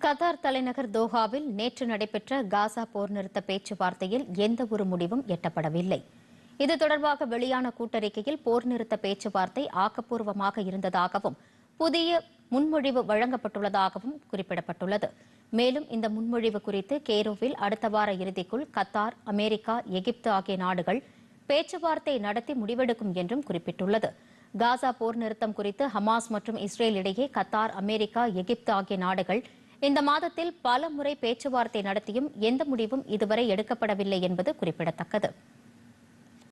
Qatar தலைநகர் தோஹாவில் நேற்று நடைபெற்ற காசா போர் நிறுத்த பேச்சுவார்த்தையில் எந்த ஒரு முடிவும் எட்டப்படவில்லை இது தொடர்பாக வெளியான கூட்டறிக்கையில் போர் நிறுத்த பேச்சுவார்த்தை ஆக்கப்பூர்வமாக இருந்ததாகவும் புதிய முன்மொழிவு வழங்கப்பட்டுள்ளதாகவும் குறிப்பிடப்பட்டுள்ளது மேலும் இந்த முன்மொழிவு குறித்து கெய்ரோவில் அடுத்த வார இறுதிக்குள் கத்தார் அமெரிக்கா எகிப்து ஆகிய நாடுகள் பேச்சுவார்த்தை நடத்தி முடிவெடுக்கும் என்றும் குறிப்பிட்டுள்ளது காசா போர் நிறுத்தம் குறித்து ஹமாஸ் மற்றும் இஸ்ரேல் இடையே கத்தார் அமெரிக்கா எகிப்து ஆகிய நாடுகள் இந்த மாதத்தில் பல முறை பேச்சுவார்த்தை நடத்தியும் எந்த முடிவும் இதுவரை எடுக்கப்படவில்லை என்பது குறிப்பிடத்தக்கது